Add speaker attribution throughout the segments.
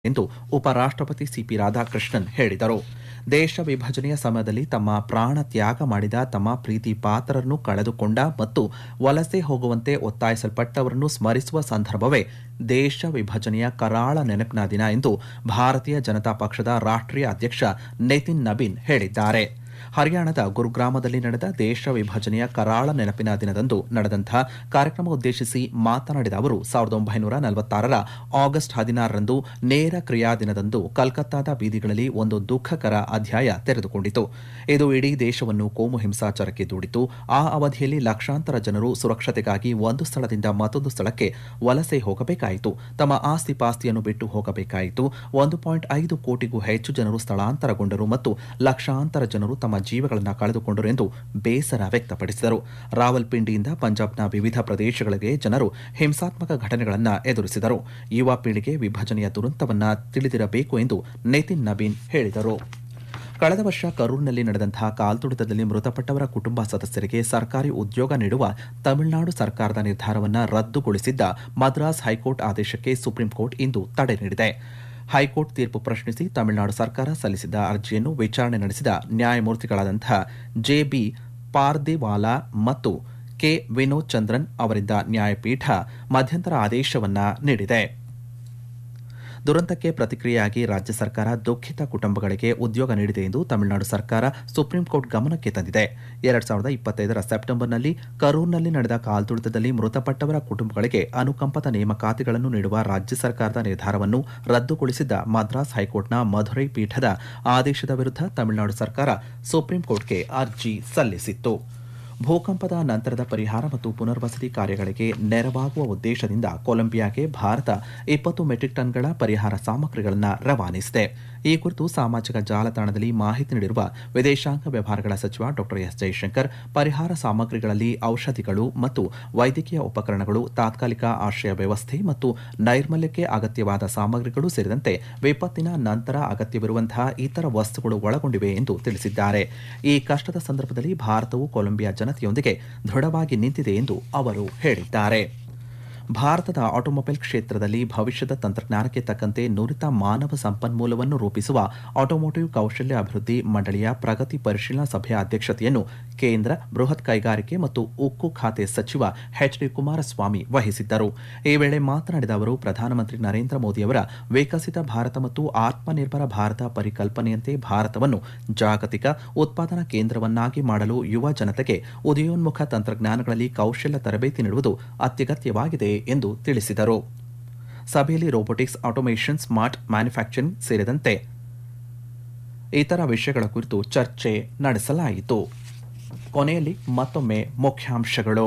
Speaker 1: ಎಂದು ಉಪರಾಷ್ಟ್ರಪತಿ ಸಿಪಿ ರಾಧಾಕೃಷ್ಣನ್ ಹೇಳಿದರು ದೇಶ ವಿಭಜನೆಯ ಸಮಯದಲ್ಲಿ ತಮ್ಮ ಪ್ರಾಣ ತ್ಯಾಗ ಮಾಡಿದ ತಮ್ಮ ಪ್ರೀತಿ ಪಾತ್ರರನ್ನು ಕಳೆದುಕೊಂಡ ಮತ್ತು ವಲಸೆ ಹೋಗುವಂತೆ ಒತ್ತಾಯಿಸಲ್ಪಟ್ಟವರನ್ನು ಸ್ಮರಿಸುವ ಸಂದರ್ಭವೇ ದೇಶ ವಿಭಜನೆಯ ಕರಾಳ ನೆನಪಿನ ದಿನ ಎಂದು ಭಾರತೀಯ ಜನತಾ ಪಕ್ಷದ ರಾಷ್ಟ್ರೀಯ ಅಧ್ಯಕ್ಷ ನಿತಿನ್ ನಬೀನ್ ಹೇಳಿದ್ದಾರೆ ಹರಿಯಾಣದ ಗುರುಗ್ರಾಮದಲ್ಲಿ ನಡೆದ ದೇಶ ವಿಭಜನೆಯ ಕರಾಳ ನೆನಪಿನ ದಿನದಂದು ನಡೆದಂತಹ ಕಾರ್ಯಕ್ರಮ ಉದ್ದೇಶಿಸಿ ಮಾತನಾಡಿದ ಅವರು ಸಾವಿರದ ಒಂಬೈನೂರ ನಲವತ್ತಾರರ ಆಗಸ್ಟ್ ಹದಿನಾರರಂದು ನೇರ ಕ್ರಿಯಾ ದಿನದಂದು ಕಲ್ಕತ್ತಾದ ಬೀದಿಗಳಲ್ಲಿ ಒಂದು ದುಃಖಕರ ಅಧ್ಯಾಯ ತೆರೆದುಕೊಂಡಿತು ಇದು ಇಡೀ ದೇಶವನ್ನು ಕೋಮು ಹಿಂಸಾಚಾರಕ್ಕೆ ದೂಡಿತು ಆ ಅವಧಿಯಲ್ಲಿ ಲಕ್ಷಾಂತರ ಜನರು ಸುರಕ್ಷತೆಗಾಗಿ ಒಂದು ಸ್ಥಳದಿಂದ ಮತ್ತೊಂದು ಸ್ಥಳಕ್ಕೆ ವಲಸೆ ಹೋಗಬೇಕಾಯಿತು ತಮ್ಮ ಆಸ್ತಿ ಪಾಸ್ತಿಯನ್ನು ಬಿಟ್ಟು ಹೋಗಬೇಕಾಯಿತು ಒಂದು ಪಾಯಿಂಟ್ ಐದು ಕೋಟಿಗೂ ಹೆಚ್ಚು ಜನರು ಸ್ಥಳಾಂತರಗೊಂಡರು ಮತ್ತು ಲಕ್ಷಾಂತರ ಜನರು ತಮ್ಮ ಜೀವಗಳನ್ನು ಕಳೆದುಕೊಂಡರು ಎಂದು ಬೇಸರ ವ್ಯಕ್ತಪಡಿಸಿದರು ರಾವಲ್ಪಿಂಡಿಯಿಂದ ಪಂಜಾಬ್ನ ವಿವಿಧ ಪ್ರದೇಶಗಳಿಗೆ ಜನರು ಹಿಂಸಾತ್ಮಕ ಘಟನೆಗಳನ್ನು ಎದುರಿಸಿದರು ಯುವ ಪೀಳಿಗೆ ವಿಭಜನೆಯ ದುರಂತವನ್ನ ತಿಳಿದಿರಬೇಕು ಎಂದು ನಿತಿನ್ ನಬೀನ್ ಹೇಳಿದರು ಕಳೆದ ವರ್ಷ ಕರೂರಿನಲ್ಲಿ ನಡೆದಂತಹ ಕಾಲ್ತುಳಿತದಲ್ಲಿ ಮೃತಪಟ್ಟವರ ಕುಟುಂಬ ಸದಸ್ಯರಿಗೆ ಸರ್ಕಾರಿ ಉದ್ಯೋಗ ನೀಡುವ ತಮಿಳುನಾಡು ಸರ್ಕಾರದ ನಿರ್ಧಾರವನ್ನು ರದ್ದುಗೊಳಿಸಿದ್ದ ಮದ್ರಾಸ್ ಹೈಕೋರ್ಟ್ ಆದೇಶಕ್ಕೆ ಸುಪ್ರೀಂ ಕೋರ್ಟ್ ಇಂದು ತಡೆ ನೀಡಿದೆ ಹೈಕೋರ್ಟ್ ತೀರ್ಪು ಪ್ರಶ್ನಿಸಿ ತಮಿಳುನಾಡು ಸರ್ಕಾರ ಸಲ್ಲಿಸಿದ್ದ ಅರ್ಜಿಯನ್ನು ವಿಚಾರಣೆ ನಡೆಸಿದ ನ್ಯಾಯಮೂರ್ತಿಗಳಾದಂತಹ ಜೆಬಿ ಪಾರ್ದಿವಾಲಾ ಮತ್ತು ಕೆ ವಿನೋದ್ ಚಂದ್ರನ್ ಅವರಿದ್ದ ನ್ಯಾಯಪೀಠ ಮಧ್ಯಂತರ ಆದೇಶವನ್ನ ನೀಡಿದೆ ದುರಂತಕ್ಕೆ ಪ್ರತಿಕ್ರಿಯೆಯಾಗಿ ರಾಜ್ಯ ಸರ್ಕಾರ ದುಃಖಿತ ಕುಟುಂಬಗಳಿಗೆ ಉದ್ಯೋಗ ನೀಡಿದೆ ಎಂದು ತಮಿಳುನಾಡು ಸರ್ಕಾರ ಸುಪ್ರೀಂ ಕೋರ್ಟ್ ಗಮನಕ್ಕೆ ತಂದಿದೆ ಎರಡ್ ಸಾವಿರದ ಇಪ್ಪತ್ತೈದರ ಸೆಪ್ಟೆಂಬರ್ನಲ್ಲಿ ಕರೂರ್ನಲ್ಲಿ ನಡೆದ ಕಾಲ್ತುಳಿತದಲ್ಲಿ ಮೃತಪಟ್ಟವರ ಕುಟುಂಬಗಳಿಗೆ ಅನುಕಂಪದ ನೇಮಕಾತಿಗಳನ್ನು ನೀಡುವ ರಾಜ್ಯ ಸರ್ಕಾರದ ನಿರ್ಧಾರವನ್ನು ರದ್ದುಗೊಳಿಸಿದ್ದ ಮದ್ರಾಸ್ ಹೈಕೋರ್ಟ್ನ ಮಧುರೈ ಪೀಠದ ಆದೇಶದ ವಿರುದ್ಧ ತಮಿಳುನಾಡು ಸರ್ಕಾರ ಸುಪ್ರೀಂ ಕೋರ್ಟ್ಗೆ ಅರ್ಜಿ ಸಲ್ಲಿಸಿತ್ತು ಭೂಕಂಪದ ನಂತರದ ಪರಿಹಾರ ಮತ್ತು ಪುನರ್ವಸತಿ ಕಾರ್ಯಗಳಿಗೆ ನೆರವಾಗುವ ಉದ್ದೇಶದಿಂದ ಕೊಲಂಬಿಯಾಗೆ ಭಾರತ ಇಪ್ಪತ್ತು ಮೆಟ್ರಿಕ್ ಟನ್ಗಳ ಪರಿಹಾರ ಸಾಮಗ್ರಿಗಳನ್ನು ರವಾನಿಸಿದೆ ಈ ಕುರಿತು ಸಾಮಾಜಿಕ ಜಾಲತಾಣದಲ್ಲಿ ಮಾಹಿತಿ ನೀಡಿರುವ ವಿದೇಶಾಂಗ ವ್ಯವಹಾರಗಳ ಸಚಿವ ಡಾ ಎಸ್ ಜೈಶಂಕರ್ ಪರಿಹಾರ ಸಾಮಗ್ರಿಗಳಲ್ಲಿ ಔಷಧಿಗಳು ಮತ್ತು ವೈದ್ಯಕೀಯ ಉಪಕರಣಗಳು ತಾತ್ಕಾಲಿಕ ಆಶ್ರಯ ವ್ಯವಸ್ಥೆ ಮತ್ತು ನೈರ್ಮಲ್ಯಕ್ಕೆ ಅಗತ್ಯವಾದ ಸಾಮಗ್ರಿಗಳು ಸೇರಿದಂತೆ ವಿಪತ್ತಿನ ನಂತರ ಅಗತ್ಯವಿರುವಂತಹ ಇತರ ವಸ್ತುಗಳು ಒಳಗೊಂಡಿವೆ ಎಂದು ತಿಳಿಸಿದ್ದಾರೆ ಈ ಕಷ್ಟದ ಸಂದರ್ಭದಲ್ಲಿ ಭಾರತವು ಕೊಲಂಬಿಯಾ ಜನತೆಯೊಂದಿಗೆ ದೃಢವಾಗಿ ನಿಂತಿದೆ ಎಂದು ಅವರು ಹೇಳಿದ್ದಾರೆ ಭಾರತದ ಆಟೋಮೊಬೈಲ್ ಕ್ಷೇತ್ರದಲ್ಲಿ ಭವಿಷ್ಯದ ತಂತ್ರಜ್ಞಾನಕ್ಕೆ ತಕ್ಕಂತೆ ನುರಿತ ಮಾನವ ಸಂಪನ್ಮೂಲವನ್ನು ರೂಪಿಸುವ ಆಟೋಮೋಟಿವ್ ಕೌಶಲ್ಯ ಅಭಿವೃದ್ಧಿ ಮಂಡಳಿಯ ಪ್ರಗತಿ ಪರಿಶೀಲನಾ ಸಭೆಯ ಅಧ್ಯಕ್ಷತೆಯನ್ನು ಕೇಂದ್ರ ಬೃಹತ್ ಕೈಗಾರಿಕೆ ಮತ್ತು ಉಕ್ಕು ಖಾತೆ ಸಚಿವ ಎಚ್ ಡಿ ಕುಮಾರಸ್ವಾಮಿ ವಹಿಸಿದ್ದರು ಈ ವೇಳೆ ಮಾತನಾಡಿದ ಅವರು ಪ್ರಧಾನಮಂತ್ರಿ ನರೇಂದ್ರ ಮೋದಿಯವರ ವಿಕಸಿತ ಭಾರತ ಮತ್ತು ಆತ್ಮನಿರ್ಭರ ಭಾರತ ಪರಿಕಲ್ಪನೆಯಂತೆ ಭಾರತವನ್ನು ಜಾಗತಿಕ ಉತ್ಪಾದನಾ ಕೇಂದ್ರವನ್ನಾಗಿ ಮಾಡಲು ಯುವ ಜನತೆಗೆ ಉದಯೋನ್ಮುಖ ತಂತ್ರಜ್ಞಾನಗಳಲ್ಲಿ ಕೌಶಲ್ಯ ತರಬೇತಿ ನೀಡುವುದು ಅತ್ಯಗತ್ಯವಾಗಿದೆ ಎಂದು ತಿಳಿಸಿದರು ಸಭೆಯಲ್ಲಿ ರೋಬೋಟಿಕ್ಸ್ ಆಟೋಮೇಷನ್ ಸ್ಮಾರ್ಟ್ ಮ್ಯಾನುಫ್ಯಾಕ್ಚರಿಂಗ್ ಸೇರಿದಂತೆ ಇತರ ವಿಷಯಗಳ ಕುರಿತು ಚರ್ಚೆ ನಡೆಸಲಾಯಿತು ಕೊನೆಯಲ್ಲಿ ಮತ್ತೊಮ್ಮೆ ಮುಖ್ಯಾಂಶಗಳು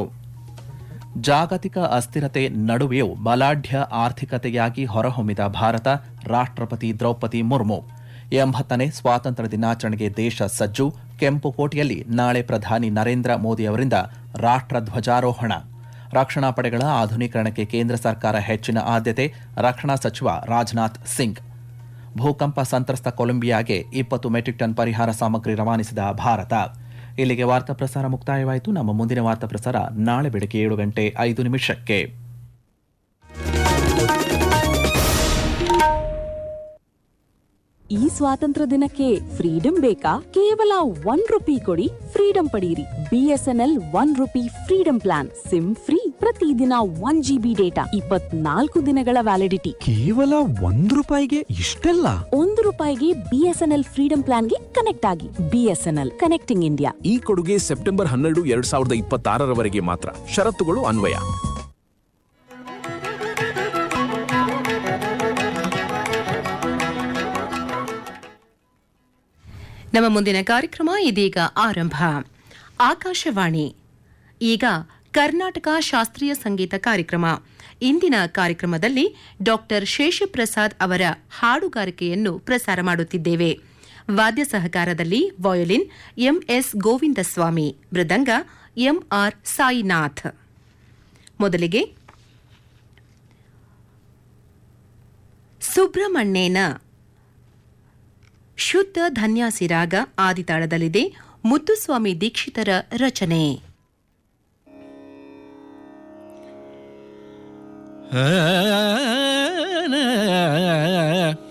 Speaker 1: ಜಾಗತಿಕ ಅಸ್ಥಿರತೆ ನಡುವೆಯೂ ಬಲಾಢ್ಯ ಆರ್ಥಿಕತೆಯಾಗಿ ಹೊರಹೊಮ್ಮಿದ ಭಾರತ ರಾಷ್ಟ್ರಪತಿ ದ್ರೌಪದಿ ಮುರ್ಮು ಎಂಬತ್ತನೇ ಸ್ವಾತಂತ್ರ್ಯ ದಿನಾಚರಣೆಗೆ ದೇಶ ಸಜ್ಜು ಕೆಂಪುಕೋಟೆಯಲ್ಲಿ ನಾಳೆ ಪ್ರಧಾನಿ ನರೇಂದ್ರ ಮೋದಿ ಅವರಿಂದ ರಾಷ್ಟ್ರ ಧ್ವಜಾರೋಹಣ ರಕ್ಷಣಾ ಪಡೆಗಳ ಆಧುನೀಕರಣಕ್ಕೆ ಕೇಂದ್ರ ಸರ್ಕಾರ ಹೆಚ್ಚಿನ ಆದ್ಯತೆ ರಕ್ಷಣಾ ಸಚಿವ ರಾಜನಾಥ್ ಸಿಂಗ್ ಭೂಕಂಪ ಸಂತ್ರಸ್ತ ಕೊಲಂಬಿಯಾಗೆ ಇಪ್ಪತ್ತು ಮೆಟ್ರಿಕ್ ಟನ್ ಪರಿಹಾರ ಸಾಮಗ್ರಿ ರವಾನಿಸಿದ ಭಾರತ ಇಲ್ಲಿಗೆ ವಾರ್ತಾ ಪ್ರಸಾರ ಮುಕ್ತಾಯವಾಯಿತು ನಮ್ಮ ಮುಂದಿನ ವಾರ್ತಾ ಪ್ರಸಾರ ನಾಳೆ ಬೆಳಗ್ಗೆ ಏಳು ಗಂಟೆ ಐದು ನಿಮಿಷಕ್ಕೆ
Speaker 2: ಈ ಸ್ವಾತಂತ್ರ್ಯ ದಿನಕ್ಕೆ ಫ್ರೀಡಂ ಬೇಕಾ ಕೇವಲ ಒನ್ ರುಪಿ ಕೊಡಿ ಫ್ರೀಡಂ ಪಡೆಯಿರಿ BSNL one rupee freedom plan sim free ಪ್ರತಿದಿನ ಒನ್ ಜಿಬಿ ಡೇಟಾ ಇಪ್ಪತ್ನಾಲ್ಕು ದಿನಗಳ ವ್ಯಾಲಿಡಿಟಿ
Speaker 3: ಕೇವಲ ಒಂದ್ ರೂಪಾಯಿಗೆ ಇಷ್ಟೆಲ್ಲ
Speaker 2: ಒಂದು ರೂಪಾಯಿಗೆ ಬಿಎಸ್ಎನ್ಎಲ್ ಫ್ರೀಡಂ ಪ್ಲಾನ್ಗೆ ಕನೆಕ್ಟ್ ಆಗಿ ಬಿಎಸ್ಎನ್ಎಲ್ ಕನೆಕ್ಟಿಂಗ್ ಇಂಡಿಯಾ
Speaker 4: ಈ ಕೊಡುಗೆ ಸೆಪ್ಟೆಂಬರ್ ಹನ್ನೆರಡು ಎರಡ್ ಸಾವಿರದ ಇಪ್ಪತ್ತಾರರವರೆಗೆ ಮಾತ್ರ ಷರತ್ತುಗಳು ಅನ್ವಯ
Speaker 5: ನಮ್ಮ ಮುಂದಿನ ಕಾರ್ಯಕ್ರಮ ಇದೀಗ ಆರಂಭ ಆಕಾಶವಾಣಿ ಈಗ ಕರ್ನಾಟಕ ಶಾಸ್ತ್ರೀಯ ಸಂಗೀತ ಕಾರ್ಯಕ್ರಮ ಇಂದಿನ ಕಾರ್ಯಕ್ರಮದಲ್ಲಿ ಡಾಕ್ಟರ್ ಶೇಷಪ್ರಸಾದ್ ಅವರ ಹಾಡುಗಾರಿಕೆಯನ್ನು ಪ್ರಸಾರ ಮಾಡುತ್ತಿದ್ದೇವೆ ವಾದ್ಯ ಸಹಕಾರದಲ್ಲಿ ವಯೋಲಿನ್ ಎಂಎಸ್ ಗೋವಿಂದಸ್ವಾಮಿ ಮೃದಂಗ ಎಂಆರ್ ಸಾಯಿನಾಥ್ ಮೊದಲಿಗೆ ಸುಬ್ರಹ್ಮಣ್ಯನ ಶುದ್ಧ ಧನ್ಯಾಸಿ ರಾಗ ಆದಿತಾಳದಲ್ಲಿದೆ ಮುತ್ತುಸ್ವಾಮಿ ದೀಕ್ಷಿತರ ರಚನೆ
Speaker 3: ಆ